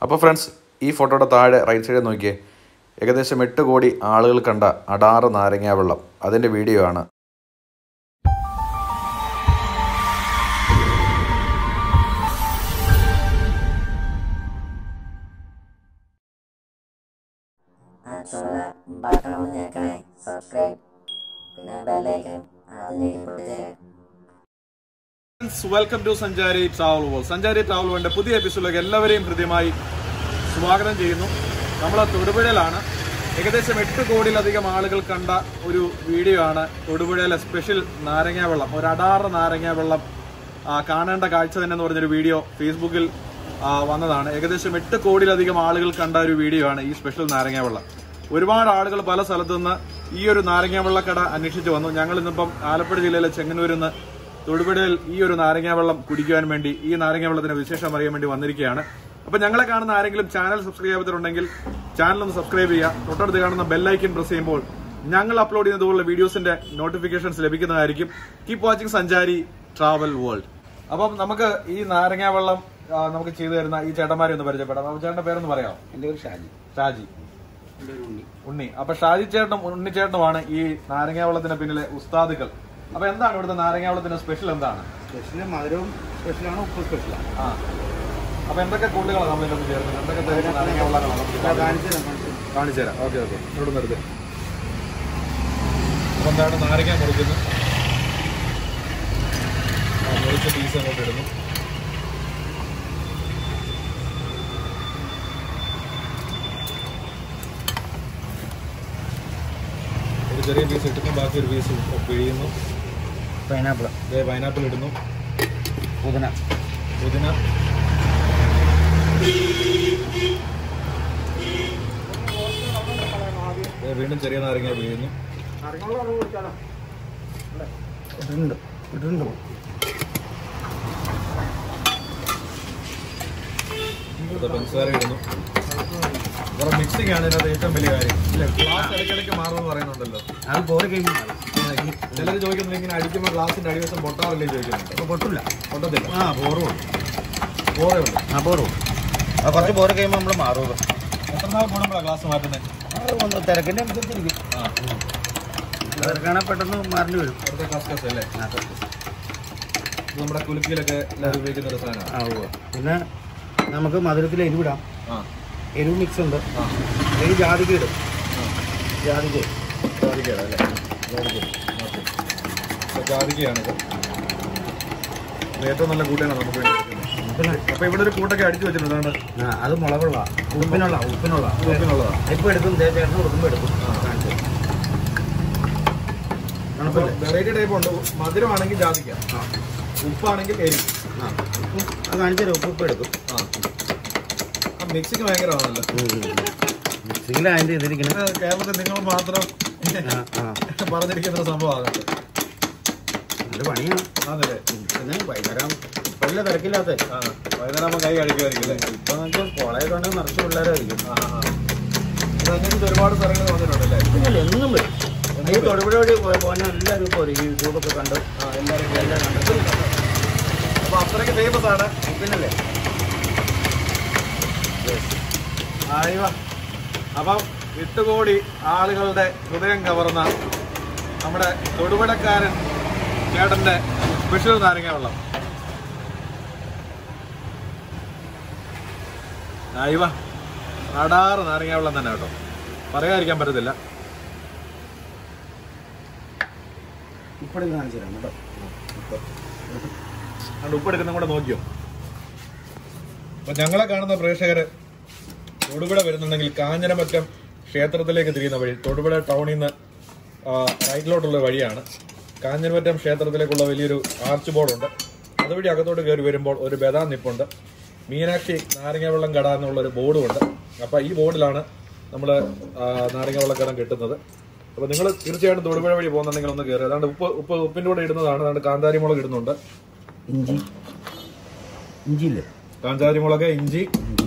അപ്പോൾ ഫ്രണ്ട്സ് ഈ ഫോട്ടോയുടെ താഴെ റൈറ്റ് സൈഡിൽ നോക്കിയേ ഏകദേശം എട്ട് കോടി ആളുകൾ കണ്ട അടാറ് നാരങ്ങാ വെള്ളം അതിൻ്റെ വീഡിയോ ആണ് അടുത്തുള്ള ബട്ടൺ ഒന്ന് ഞെക്കണേ സബ്സ്ക്രൈബ് പിന്നെ ബെല്ലൈക്കൻ അത് ഞെക്കിപ്പിടിച്ചേ welcome to Sanchari travel world Sanchari travel വേൾഡിന്റെ പുതിയ എപ്പിസോഡിലേക്ക് എല്ലാവരെയും ഹൃദ്യമായി സ്വാഗതം ചെയ്യുന്നു നമ്മൾ തൊടുപുഴയിലാണ് ഏകദേശം എട്ട് കോടിയിലധികം ആളുകൾ കണ്ട ഒരു വീഡിയോ ആണ് തൊടുപുഴയിലെ സ്പെഷ്യൽ നാരങ്ങാ വെള്ളം ഒരു അടാറ് നാരങ്ങാ വെള്ളം ആ, കാണേണ്ട കാഴ്ച തന്നെ എന്ന് പറഞ്ഞൊരു വീഡിയോ ഫേസ്ബുക്കിൽ ആ, വന്നതാണ് ഏകദേശം എട്ട് കോടിയിലധികം ആളുകൾ കണ്ട ഒരു വീഡിയോ ആണ് ഈ സ്പെഷ്യൽ നാരങ്ങാ വെള്ളം ഒരുപാട് ആളുകൾ പല സ്ഥലത്തു നിന്ന് ഈ ഒരു നാരങ്ങാ വെള്ളക്കട അന്വേഷിച്ച് വന്നു ഞങ്ങൾ ഇന്നിപ്പം ആലപ്പുഴ ജില്ലയിലെ ചെങ്ങന്നൂരിൽ നിന്ന് തൊടുപുഴയിൽ ഈ ഒരു നാരങ്ങാ വെള്ളം കുടിക്കുവാൻ വേണ്ടി ഈ നാരങ്ങാ വെള്ളത്തിന്റെ വിശേഷം അറിയാൻ വേണ്ടി വന്നിരിക്കുകയാണ് അപ്പൊ ഞങ്ങളെ കാണുന്ന ആരെങ്കിലും ചാനൽ സബ്സ്ക്രൈബ് ചെയ്യാത്തവരുണ്ടെങ്കിൽ ചാനൽ ഒന്ന് സബ്സ്ക്രൈബ് ചെയ്യുക തൊട്ടടുത്ത് കാണുന്ന ബെല്ലൈക്കൻ പ്രസ് ചെയ്യുമ്പോൾ ഞങ്ങൾ അപ്ലോഡ് ചെയ്യുന്നതുപോലുള്ള വീഡിയോസിന്റെ നോട്ടിഫിക്കേഷൻസ് ലഭിക്കുന്നതായിരിക്കും keep watching Sanchari travel world അപ്പം നമുക്ക് ഈ നാരങ്ങാ വെള്ളം ആ, നമുക്ക് ചെയ്തു തരുന്ന ഈ ചേട്ടന്മാരെ ഒന്ന് പരിചയപ്പെടാം അപ്പൊ ചേട്ടന്റെ പേരൊന്ന് പറയാമോ എന്റെ പേര് ഷാജി ഷാജി എന്റെ ഒരു ഉണ്ണി ഉണ്ണി അപ്പൊ ഷാജി ചേട്ടനും ഉണ്ണി ചേട്ടനുമാണ് ഈ നാരങ്ങാ വെള്ളത്തിന് പിന്നിലെ ഉസ്താദുകൾ അപ്പൊ എന്താണ് ഇവിടുത്തെ നാരങ്ങാ വെള്ളത്തിന്റെ സ്പെഷ്യൽ എന്താണ് സ്പെഷ്യല് മധുരവും സ്പെഷ്യലാണ് ഉപ്പ് സ്പെഷ്യലാണ് ആ അപ്പൊ എന്തൊക്കെ കൂട്ടുകളാണ് നമ്മൾ ഇതിനകത്ത് ചേർക്കുന്നത് എന്തൊക്കെ തരം നാരങ്ങാ വെള്ളമാണ് നമുക്ക് കാണിച്ചു തരാം കാണിച്ചു തരാം. കാണിച്ചു തരാം ഓക്കെ ഓക്കെ ഇവിടെ നിർത്ത് അപ്പൊ എന്താണ് നാരങ്ങ മുറിക്കുന്നു ആ, മുറിച്ച പീസ് അങ്ങോട്ട് ഇടുന്നു ഒരു ചെറിയ പീസ് ഇട്ടുന്നു ബാക്കി ഒരു പീസ് പിഴിയുന്നു പൈനാപ്പിൾ പൈനാപ്പിൾ ഇടുന്നു പുതിന പുതിന ദേ വീണ്ടും ചെറിയ നാരങ്ങ പിഴിയുന്നു ഇട്ടിട്ടുണ്ട് ഇട്ടിട്ടുണ്ട് ഇത് പഞ്ചസാര ഇടുന്നു വേറെ മിക്സിംഗ് ആണ് ഇതിനകത്ത് ഏറ്റവും വലിയ കാര്യം ഇല്ല ഗ്ലാസ് ഇടയ്ക്കിടയ്ക്ക് മാറുമെന്ന് പറയുന്നുണ്ടല്ലോ അത് പോറി കഴിയുമ്പോൾ ചിലർ ചോദിക്കുന്നത് ഇങ്ങനെ അടിക്കുമ്പോൾ ഗ്ലാസിന്റെ അടിവശം പൊട്ടാറില്ലേ ചോദിക്കുന്നുണ്ട് ഇപ്പൊ പൊട്ടില്ല പൊട്ടത്തില്ല ആ പോറും പോറേ ഉള്ളൂ ആ പോറും ആ കുറച്ച് പോറി കഴിയുമ്പോൾ നമ്മൾ മാറും എത്ര നാൾ കൂടുമ്പോഴാണ് ഗ്ലാസ് മാറ്റുന്നത് അത് ഒന്ന് തിരക്കിന്റെ അനുസരിച്ചിരിക്കും ആ തിരക്കാണെ പെട്ടെന്ന് മാറേണ്ടി വരും അടുത്ത കസ്കസ് അല്ലേ ആ, correct. ഇത് നമ്മുടെ കുലുക്കിയിലൊക്കെ എല്ലാവരും ഉപയോഗിക്കുന്ന ഒരു സാധനമാണ് ആ ഉവ്വ്. പിന്നെ നമുക്ക് മധുരത്തിൽ എരിവിടാം ആ എരിവ് മിക്സ് ഉണ്ട് ആ എരിവ് ജാതിക്ക ഇടും ജാതിക്ക ജാതിക്കയാണ് അല്ലേ ജാതിക്ക ഓക്കെ അപ്പോൾ ജാതിക്കയാണിത് ഇത് ഏറ്റവും നല്ല കൂട്ടാണ് നമുക്ക് വേണ്ടി എടുക്കുന്നത് പിന്നെ അപ്പോൾ ഇവിടെ ഒരു കൂട്ടൊക്കെ അടിച്ചു വെച്ചിട്ടുണ്ട് അതുകൊണ്ട് ആ അത് മുളകുള്ള ഉപ്പിനുള്ള ഉപ്പിനുള്ള ഉപ്പിനുള്ളതാണ് ഇപ്പം എടുക്കും ദേ ചേട്ടന് കൊടുക്കുമ്പോൾ എടുക്കും കാണിച്ചു തണുപ്പല്ലേ വെറൈറ്റി ടൈപ്പ് ഉണ്ട് മധുരമാണെങ്കിൽ ജാതിക്ക ആ ഉപ്പാണെങ്കിൽ എരി ആ ഉപ്പും അത് കാണിച്ചു തരാം ഉപ്പ് ഇപ്പം എടുക്കും ആ ആ മിക്സിക്ക് ഭയങ്കരമാണല്ലോ മിക്സിയിൽ അതിൻ്റെ ഇതിരിക്കണം ഇത് കേരളത്തിൽ നിങ്ങൾ മാത്രം ആ ആ പറഞ്ഞിരിക്കുന്ന ഒരു സംഭവമാണ് നല്ല പണിയാണ് അതല്ലേ പിന്നെ വൈകുന്നേരം വലിയ തിരക്കില്ലാത്ത ആ വൈകുന്നേരം ആകുമ്പോൾ കൈ കഴിക്കുമായിരിക്കും അല്ലേ ഇപ്പൊ നമുക്ക് കോളേജ് കൊണ്ട് നിറച്ച് പിള്ളേരായിരിക്കും ആ ആ ആ. ഇത് അങ്ങനത്തെ ഒരുപാട് സ്ഥലങ്ങൾ വന്നിട്ടുണ്ടല്ലേ പിന്നെ എന്നും വരും ഈ തൊടുപുഴ വഴി പോകാൻ എല്ലാവരും ഇപ്പോൾ ഒരു യൂട്യൂബൊക്കെ കണ്ട് ആ എല്ലാവരും എല്ലാം കണ്ടു അപ്പോൾ അത്രയ്ക്ക് ഫേമസ് ആണ് പിന്നല്ലേ ആയിവ അപ്പം എട്ട് കോടി ആളുകളുടെ ഹൃദയം കവർന്ന നമ്മുടെ തൊടുപുഴക്കാരൻ ചേട്ടന്റെ സ്പെഷ്യൽ നാരങ്ങ വെള്ളം ആയിവ അടാറ് നാരങ്ങ വെള്ളം തന്നെ കേട്ടോ പറയാതിരിക്കാൻ പറ്റത്തില്ല ഇപ്പോഴും കാണിച്ചു തരാം കേട്ടോ അതുകൊണ്ട് ഉപ്പെടുക്കുന്ന കൂടെ നോക്കിയോ അപ്പൊ ഞങ്ങളെ കാണുന്ന പ്രേക്ഷകര് തൊടുപുഴ വരുന്നുണ്ടെങ്കിൽ കാഞ്ഞിരമറ്റം ക്ഷേത്രത്തിലേക്ക് തിരിയുന്ന വഴി തൊടുപുഴ ടൗണിൽ നിന്ന് ആ, റൈറ്റിലോട്ടുള്ള വഴിയാണ് കാഞ്ഞിരമറ്റം ക്ഷേത്രത്തിലേക്കുള്ള വലിയൊരു ആർച്ച് ബോർഡുണ്ട് അതുവഴി അകത്തോട്ട് കയറി വരുമ്പോൾ ഒരു ബദാം നിപ്പുണ്ട് മീനാക്ഷി നാരങ്ങാവെള്ളം കട എന്നുള്ള ഒരു ബോർഡും ഉണ്ട് അപ്പൊ ഈ ബോർഡിലാണ് നമ്മൾ നാരങ്ങാവെള്ളക്കടം കിട്ടുന്നത് അപ്പൊ നിങ്ങൾ തീർച്ചയായിട്ടും തൊടുപുഴ വഴി പോകുന്നുണ്ടെങ്കിൽ ഒന്ന് കയറി അതാണ്ട് ഉപ്പ് ഉപ്പ് ഉപ്പിന്റെ കൂടെ ഇടുന്നതാണ് അതാണ്ട് കാന്താരി മുളക് ഇടുന്നുണ്ട് ഇഞ്ചി ഇഞ്ചിയില്ലേ കാന്താരി മുളക് ഇഞ്ചി ഇഞ്ചി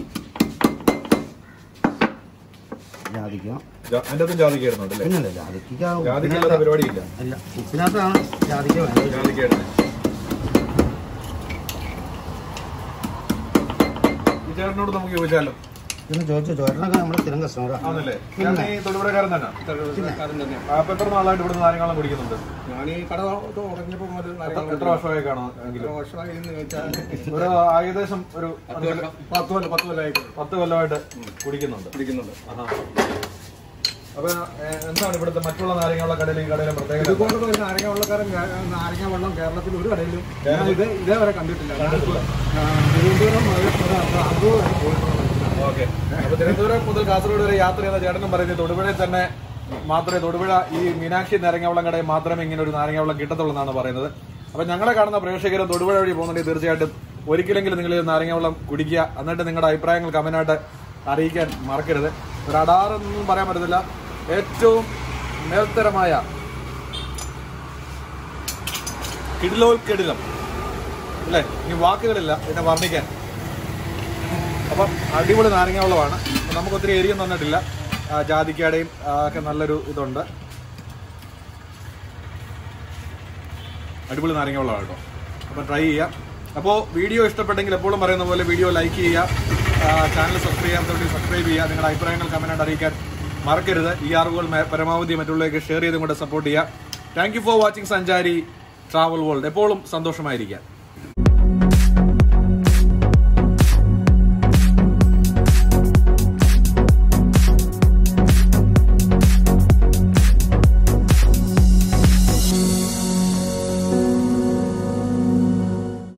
ജാതിക്ക ജാ- അതിന്റെ അകത്തും ജാതിക്ക ഇടുന്നുണ്ട് അല്ലേ പിന്നല്ലേ ജാതിക്ക ജാതിക്ക ഇല്ലാത്ത പരിപാടിയില്ല അല്ല ഉപ്പിനകത്താണ് ജാതിക്ക വേണ്ടത് ജാതിക്ക ഇടുന്നത് ഈ അപ്പൊ ചേട്ടനോട് നമുക്ക് ചോദിച്ചാലോ പിന്നെ ചോദിച്ചു ചോരനൊക്കെ നമ്മുടെ സ്ഥിരം കസ്റ്റമറാണ് ആണല്ലേ ചേട്ടൻ ഈ തൊടുപുഴക്കാരൻ തന്നെ അപ്പൊ എത്ര നാളായിട്ട് ഇവിടുന്ന് നാരങ്ങളും കുടിക്കുന്നുണ്ട് ഞാൻ ഈ കട തുടങ്ങിയപ്പോൾ മുതൽ എത്ര- എത്ര വർഷമായി കാണും എങ്കിലും വർഷമായി എന്ന് ചോദിച്ചാൽ ഒരു ഏകദേശം ഒരു പത്ത് കൊല്ലം പത്ത് കൊല്ലമായി പത്ത് കൊല്ലമായിട്ട് കുടിക്കുന്നുണ്ട് പിടിക്കുന്നുണ്ട് ആഹാ. അപ്പൊ ഏ, എന്താണ് ഇവിടുത്തെ മറ്റുള്ള നാരങ്ങളുള്ള കടയിലും ഈ കടയിലും പ്രത്യേകത ഇതുകൊണ്ട് ഒരു നാരങ്ങ വെള്ളക്കാരൻ നാരങ്ങ വെള്ളം കേരളത്തിൽ ഒരു കടയിലും ഞാൻ ഇത് ഇതേവരെ കണ്ടിട്ടില്ല ആ, തിരുവനന്തപുരം മുതൽ അതുവരെ പോയിട്ടുള്ള ഓക്കെ അപ്പൊ തിരുവനന്തപുരം മുതൽ കാസർഗോഡ് വരെ യാത്ര ചെയ്ത ചേട്ടനും പറയുന്നത് തൊടുപുഴയിൽ തന്നെ മാത്രമേ തൊടുപുഴ ഈ മീനാക്ഷി നാരങ്ങാവളം കടയിൽ മാത്രമേ ഇങ്ങനെ ഒരു നാരങ്ങാവളം കിട്ടത്തുള്ളൂ എന്നാണ് പറയുന്നത് അപ്പൊ ഞങ്ങളെ കാണുന്ന പ്രേക്ഷകരും തൊടുപുഴ വഴി പോകുന്നുണ്ടെങ്കിൽ തീർച്ചയായിട്ടും ഒരിക്കലെങ്കിലും നിങ്ങൾ നാരങ്ങാവളം കുടിക്കുക എന്നിട്ട് നിങ്ങളുടെ അഭിപ്രായങ്ങൾ കമന്റായിട്ട് അറിയിക്കാൻ മറക്കരുത് ഒരു അടാറൊന്നും പറയാൻ പറ്റത്തില്ല ഏറ്റവും മേൽത്തരമായ കിടിലോൽക്കെടിലം അല്ലേ ഇനി വാക്കുകളില്ല ഇതിനെ വർണ്ണിക്കാൻ അപ്പം അടിപൊളി നാരങ്ങ വെള്ളമാണ് അപ്പം നമുക്ക് ഒത്തിരി എരിയും തന്നിട്ടില്ല ആ, ജാതിക്കയുടെയും ആ, ഒക്കെ നല്ലൊരു ഇതുണ്ട് അടിപൊളി നാരങ്ങ വെള്ളമാണ് കേട്ടോ അപ്പം ട്രൈ ചെയ്യാം അപ്പോൾ വീഡിയോ ഇഷ്ടപ്പെട്ടെങ്കിൽ എപ്പോഴും പറയുന്ന പോലെ വീഡിയോ ലൈക്ക് ചെയ്യുക ചാനൽ സബ്സ്ക്രൈബ് ചെയ്യാത്തവർക്ക് സബ്സ്ക്രൈബ് ചെയ്യുക നിങ്ങളുടെ അഭിപ്രായങ്ങൾ കമൻറ്റായിട്ട് അറിയിക്കാൻ മറക്കരുത് ഈ അറിവുകൾ മേ- പരമാവധി മറ്റുള്ളവർക്ക് ഷെയർ ചെയ്തും കൂടെ സപ്പോർട്ട് ചെയ്യുക thank you for watching Sanchari travel world എപ്പോഴും സന്തോഷമായിരിക്കുക